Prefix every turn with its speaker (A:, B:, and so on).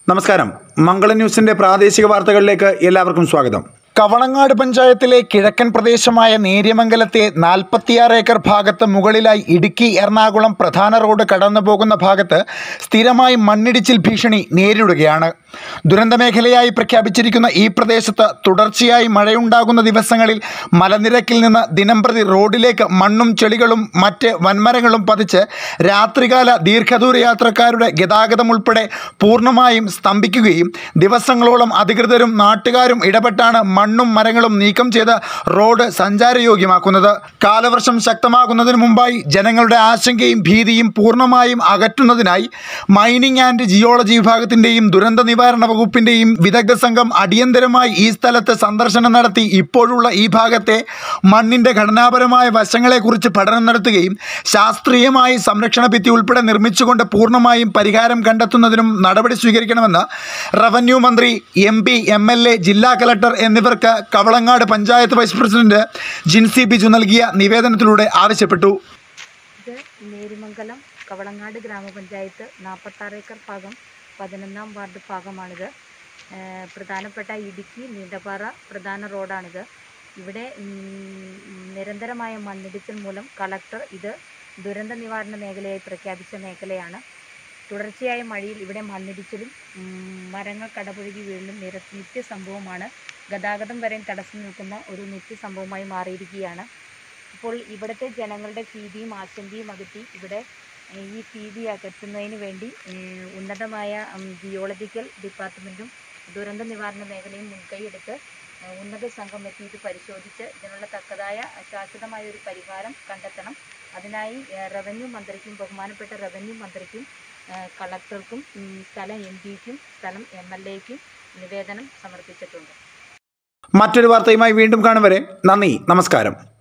A: നമസ്കാരം മംഗള ന്യൂസിന്റെ പ്രാദേശിക വാർത്തകളിലേക്ക് എല്ലാവർക്കും സ്വാഗതം കവളങ്ങാട് പഞ്ചായത്തിലെ കിഴക്കൻ പ്രദേശമായ നേര്യമംഗലത്തെ നാൽപ്പത്തിയാറ് ഏക്കർ ഭാഗത്ത് മുകളിലായി ഇടുക്കി എറണാകുളം പ്രധാന റോഡ് കടന്നു പോകുന്ന ഭാഗത്ത് സ്ഥിരമായി മണ്ണിടിച്ചിൽ ഭീഷണി നേരിടുകയാണ് ദുരന്തമേഖലയായി പ്രഖ്യാപിച്ചിരിക്കുന്ന ഈ പ്രദേശത്ത് തുടർച്ചയായി മഴയുണ്ടാകുന്ന ദിവസങ്ങളിൽ മലനിരക്കിൽ നിന്ന് ദിനംപ്രതി റോഡിലേക്ക് മണ്ണും ചെളികളും മറ്റ് വൻമരങ്ങളും പതിച്ച് രാത്രികാല ദീർഘദൂര യാത്രക്കാരുടെ ഗതാഗതം ഉൾപ്പെടെ പൂർണ്ണമായും സ്തംഭിക്കുകയും ദിവസങ്ങളോളം അധികൃതരും നാട്ടുകാരും ഇടപെട്ടാണ് മണ്ണും മരങ്ങളും നീക്കം ചെയ്ത് റോഡ് സഞ്ചാരയോഗ്യമാക്കുന്നത് കാലവർഷം ശക്തമാകുന്നതിന് മുമ്പായി ജനങ്ങളുടെ ആശങ്കയും ഭീതിയും പൂർണ്ണമായും അകറ്റുന്നതിനായി മൈനിങ് ആൻഡ് ജിയോളജി വിഭാഗത്തിൻ്റെയും ദുരന്ത നിവാരണ വകുപ്പിൻ്റെയും വിദഗ്ധ സംഘം അടിയന്തരമായി ഈ സ്ഥലത്ത് സന്ദർശനം നടത്തി ഇപ്പോഴുള്ള ഈ ഭാഗത്തെ മണ്ണിൻ്റെ ഘടനാപരമായ വശങ്ങളെക്കുറിച്ച് പഠനം നടത്തുകയും ശാസ്ത്രീയമായി സംരക്ഷണ ഭിത്തി ഉൾപ്പെടെ നിർമ്മിച്ചുകൊണ്ട് പൂർണ്ണമായും പരിഹാരം കണ്ടെത്തുന്നതിനും നടപടി സ്വീകരിക്കണമെന്ന് റവന്യൂ മന്ത്രി M P M L A ജില്ലാ കലക്ടർ എന്നിവർക്ക് കവളങ്ങാട് പഞ്ചായത്ത് വൈസ് പ്രസിഡന്റ് ജിൻസി ബിജു നൽകിയ നിവേദനത്തിലൂടെ ആവശ്യപ്പെട്ടു
B: ഇത് നേരിമംഗലം കവളങ്ങാട് ഗ്രാമപഞ്ചായത്ത് നാൽപ്പത്താറ് ഏക്കർ ഭാഗം പതിനൊന്നാം വാർഡ് ഭാഗമാണിത് ഏഹ് പ്രധാനപ്പെട്ട ഇടുക്കി നീണ്ടപ്പാറ പ്രധാന റോഡാണിത് ഇവിടെ ഉം, നിരന്തരമായ മണ്ണിടിച്ചിൽ മൂലം കളക്ടർ ഇത് ദുരന്ത നിവാരണ മേഖലയായി പ്രഖ്യാപിച്ച മേഖലയാണ് തുടർച്ചയായ മഴയിൽ ഇവിടെ മണ്ണിടിച്ചിലും ഉം, മരങ്ങൾ കടപുഴകി വീഴലും നിര നിത്യ സംഭവമാണ് ഗതാഗതം വരെ തടസ്സം നിൽക്കുന്ന ഒരു നിത്യ സംഭവമായി മാറിയിരിക്കുകയാണ് ഇപ്പോൾ ഇവിടുത്തെ ജനങ്ങളുടെ ഭീതിയും ആശങ്കയും അകറ്റി ഇവിടെ ഏഹ്, ഈ ഭീതി അകറ്റുന്നതിന് വേണ്ടി ഏഹ്, ഉന്നതമായ ഉം, ജിയോളജിക്കൽ ഡിപ്പാർട്ട്മെൻറ്റും ദുരന്ത നിവാരണ മേഖലയും മുൻകൈയെടുത്ത് ഏഹ്, ഉന്നത സംഘം എത്തി ഇത് പരിശോധിച്ച് ഇതിനുള്ള തക്കതായ ശാശ്വതമായ ഒരു പരിഹാരം കണ്ടെത്തണം അതിനായി ഏഹ്, റവന്യൂ മന്ത്രിക്കും ബഹുമാനപ്പെട്ട റവന്യൂ മന്ത്രിക്കും ഏഹ്, കളക്ടർക്കും ഉം, സ്ഥലം എം പിക്കും സ്ഥലം എം എൽ എക്കും നിവേദനം സമർപ്പിച്ചിട്ടുണ്ട്
A: മറ്റൊരു വാർത്തയുമായി വീണ്ടും കാണും വരെ നന്ദി നമസ്കാരം